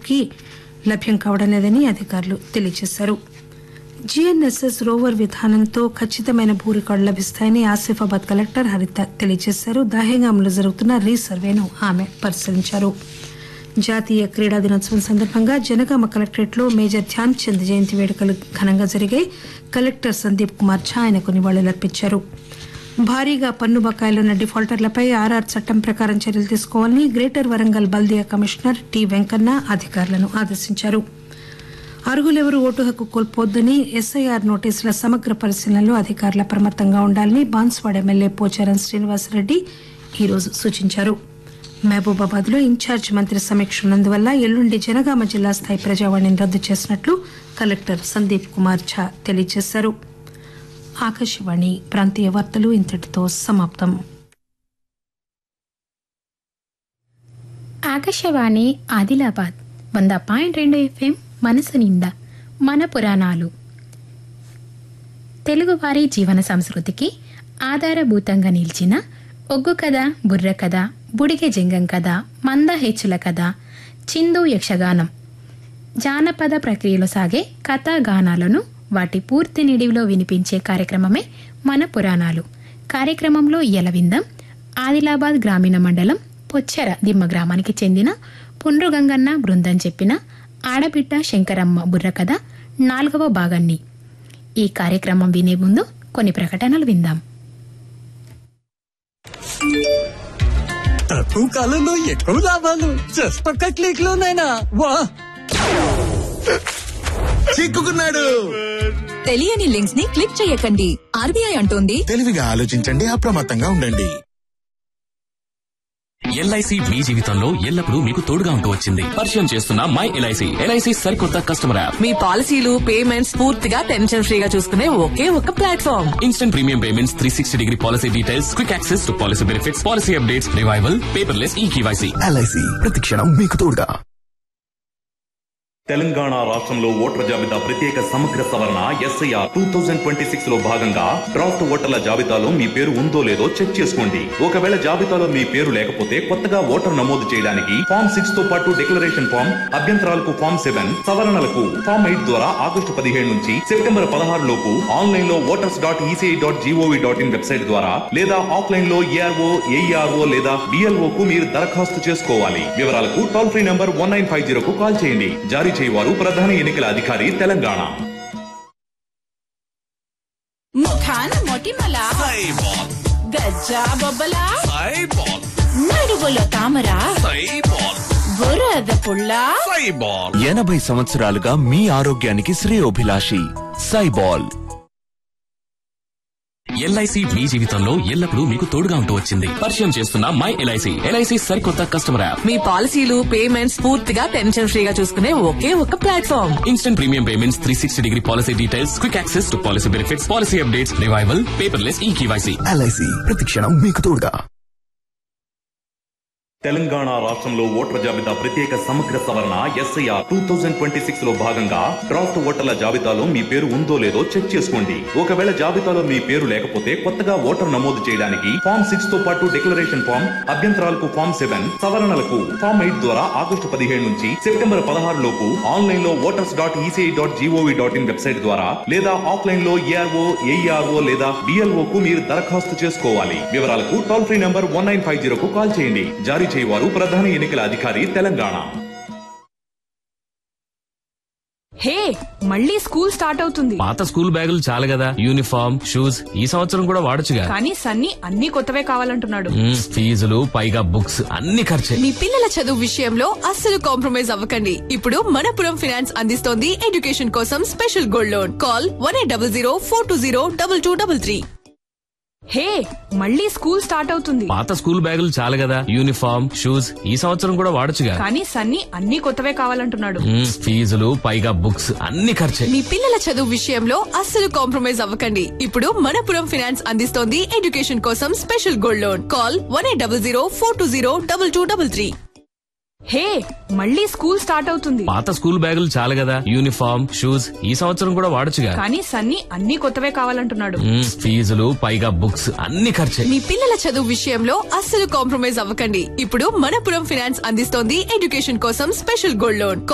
కి లభ్యం కావడం లేదని అధికారులు తెలియజేశారు జీఎన్ఎస్ఎస్ రోవర్ విధానంతో ఖచ్చితమైన భూ రికార్డులు లభిస్తాయని ఆసిఫాబాద్ కలెక్టర్ హరిత తెలియజేశారు దహేగాంలో జరుగుతున్న రీసర్వేను ఆమె పరిశీలించారు జాతీయ క్రీడా దినోత్సవం సందర్భంగా జనగామ కలెక్టరేట్లో మేజర్ ధ్యాన్ చంద్ జయంతి వేడుకలు ఘనంగా జరిగాయి కలెక్టర్ సందీప్ కుమార్ ఝా ఆయనకు నివాళులర్పించారు భారీగా పన్ను బకాయిలున్న డిఫాల్టర్లపై ఆర్ఆర్ చట్టం ప్రకారం చర్యలు తీసుకోవాలని గ్రేటర్ వరంగల్ బల్దియా కమిషనర్ టి వెంకన్న అధికారులను ఆదేశించారు అర్హులెవరూ ఓటు హక్కు కోల్పోవద్దని ఎస్ఐఆర్ నోటీసుల సమగ్ర పరిశీలనలో అధికారులు అప్రమత్తంగా ఉండాలని బాన్స్వాడ ఎమ్మెల్యే పోచారం శ్రీనివాసరెడ్డి ఈరోజు సూచించారు మహబూబాబాద్ లో ఇన్ఛార్జ్ మంత్రి సమీక్ష ఉన్నందువల్ల ఎల్లుండి జనగామ జిల్లా స్థాయి ప్రజావాణిని రద్దు చేసినట్లు కలెక్టర్ సందీప్ కుమార్ ఝా తెలియజేశారు ఆకాశవాణి ప్రాంతీయ వార్తలు ఇంతటితో సమాప్తం ఆకాశవాణి ఆదిలాబాద్ వంద పాయింట్ రెండు ఎఫ్ఎం మనసు నిండా మన పురాణాలు తెలుగువారి జీవన సంస్కృతికి ఆధారభూతంగా నిలిచిన ఒగ్గు కథ బుర్ర కథ బుడిగె జంగం కథ మంద హెచ్చుల కథ చిందు యక్షగానం జానపద ప్రక్రియలో సాగే కథా గానాలను వాటి పూర్తి నిడివిలో వినిపించే కార్యక్రమమే మన పురాణాలు కార్యక్రమంలో ఎలవిందం ఆదిలాబాద్ గ్రామీణ మండలం పొచ్చెర దిమ్మ గ్రామానికి చెందిన పుండ్రుగంగన్న బృందం చెప్పిన ఆడబిడ్డ శంకరమ్మ బుర్ర కథ నాలుగవ భాగాన్ని ఈ కార్యక్రమం వినే ముందు కొన్ని ప్రకటనలు విందాం తక్కువ కాలంలో ఎక్కువ లాభాలు జస్ట్ ఒక్క క్లిక్ లోనైనా వా చిక్కుకున్నాడు తెలియని లింక్స్ ని క్లిక్ చేయకండి ఆర్బీఐ అంటోంది తెలివిగా ఆలోచించండి అప్రమత్తంగా ఉండండి ఎల్ఐసి మీ జీవితంలో ఎల్లప్పుడూ మీకు తోడుగా ఉంటూ వచ్చింది పరిచయం చేస్తున్న మై ఎల్ఐసి ఎల్ఐసి సరికొత్త కస్టమర్ యాప్ మీ పాలసీలు పేమెంట్స్ పూర్తిగా టెన్షన్ ఫ్రీగా చూసుకునే ఒకే ఒక platform instant premium payments three sixty degree policy details quick access to policy benefits policy updates revival paperless e KYC LIC ప్రతిక్షణం మీకు తోడుగా తెలంగాణ రాష్ట్రంలో ఓటర్ల జాబితా ప్రత్యేక సమగ్ర సవరణ SIR two thousand twenty six లో భాగంగా డ్రాఫ్ట్ ఓటర్ల జాబితాలో మీ పేరు ఉందో లేదో చెక్ చేసుకోండి ఒకవేళ జాబితాలో మీ పేరు లేకపోతే కొత్తగా ఓటర్ నమోదు చేయడానికి ఫామ్ సిక్స్ తో పాటు డిక్లరేషన్ ఫామ్ అభ్యంతరాలకు ఫామ్ సెవెన్ సవరణలకు ఫామ్ ఎయిట్ ద్వారా ఆగస్టు పదిహేడు నుంచి సెప్టెంబర్ పదహారు లోపు ఆన్లైన్ లో voters dot ECI dot gov dot in website ద్వారా లేదా ఆఫ్లైన్ లో ఏఆర్ఓ ఏఈఆర్ఓ లేదా డిఎల్ఓ కు మీరు దరఖాస్తు చేసుకోవాలి వివరాలకు toll free number one nine five జీరోకు కాల్ చేయండి జారీ చేయవారు ప్రధాన ఎన్నికల అధికారి తెలంగాణ ముఖాన మొటిమల గజ్జా బొబ్బల నడువులో తామర బురద పుల్ల ఎనభై సంవత్సరాలుగా మీ ఆరోగ్యానికి శ్రేయోభిలాషి సైబాల్ ఎల్ఐసి మీ జీవితంలో ఎల్లప్పుడూ మీకు తోడుగా ఉంటూ వచ్చింది పరిచయం చేస్తున్న మై ఎల్ఐసి ఎల్ఐసి సరికొత్త కస్టమర్ యాప్ మీ పాలసీలు పేమెంట్స్ పూర్తిగా టెన్షన్ ఫ్రీగా చూసుకునే ఒకే ఒక platform instant premium payments three sixty degree policy details quick access to policy benefits policy updates revival paperless e KYC LIC ప్రతిక్షణం మీకు తోడుగా తెలంగాణ రాష్ట్రంలో ఓటర్ల జాబితా ప్రత్యేక సమగ్ర సవరణ SIR two thousand twenty six లో భాగంగా డ్రాఫ్ట్ ఓటర్ల జాబితాలో మీ పేరు ఉందో లేదో చెక్ చేసుకోండి ఒకవేళ జాబితాలో మీ పేరు లేకపోతే కొత్తగా ఓటర్ నమోదు చేయడానికి ఫామ్ సిక్స్ తో పాటు డిక్లరేషన్ ఫామ్ అభ్యంతరాలకు ఫామ్ సెవెన్ సవరణలకు ఫామ్ ఎయిట్ ద్వారా ఆగస్టు పదిహేడు నుంచి సెప్టెంబర్ పదహారు లోపు ఆన్లైన్ లో voters dot ECI dot gov dot in website ద్వారా లేదా ఆఫ్లైన్ లో ఏఆర్ఓ ఏఈఆర్ఓ లేదా డిఎల్ఓ కు మీరు దరఖాస్తు చేసుకోవాలి వివరాలకు toll free number one nine five జీరోకు కాల్ చేయండి జారీ చేయవారు ప్రధాన ఎన్నికల అధికారి తెలంగాణ హే మళ్ళీ స్కూల్ స్టార్ట్ అవుతుంది పాత స్కూల్ బ్యాగులు చాలు కదా యూనిఫామ్ షూస్ ఈ సంవత్సరం కూడా వాడొచ్చుగా కానీ సన్నీ అన్ని కొత్తవే కావాలంటున్నాడు మ్మ్, ఫీజులు పైగా బుక్స్ అన్ని ఖర్చే మీ పిల్లల చదువు విషయంలో అస్సలు కాంప్రమైజ్ అవ్వకండి ఇప్పుడు మనపురం ఫినాన్స్ అందిస్తోంది ఎడ్యుకేషన్ కోసం special gold loan call one eight double zero four two zero double two double three hey మళ్ళీ స్కూల్ స్టార్ట్ అవుతుంది పాత స్కూల్ బ్యాగులు చాలు కదా యూనిఫామ్ షూస్ ఈ సంవత్సరం కూడా వాడొచ్చుగా కానీ సన్నీ అన్ని కొత్తవే కావాలంటున్నాడు మ్మ్, ఫీజులు పైగా బుక్స్ అన్ని ఖర్చే మీ పిల్లల చదువు విషయంలో అస్సలు కాంప్రమైజ్ అవ్వకండి ఇప్పుడు మనపురం ఫినాన్స్ అందిస్తోంది ఎడ్యుకేషన్ కోసం special gold loan call one eight double zero four two zero double two double three hey మళ్ళీ స్కూల్ స్టార్ట్ అవుతుంది పాత స్కూల్ బ్యాగులు చాలు కదా యూనిఫామ్ షూస్ ఈ సంవత్సరం కూడా వాడొచ్చుగా కానీ సన్నీ అన్ని కొత్తవే కావాలంటున్నాడు మ్మ్, ఫీజులు పైగా బుక్స్ అన్ని ఖర్చే మీ పిల్లల చదువు విషయంలో అస్సలు కాంప్రమైజ్ అవ్వకండి ఇప్పుడు మనపురం ఫినాన్స్ అందిస్తోంది ఎడ్యుకేషన్ కోసం స్పెషల్ గోల్డ్ లోన్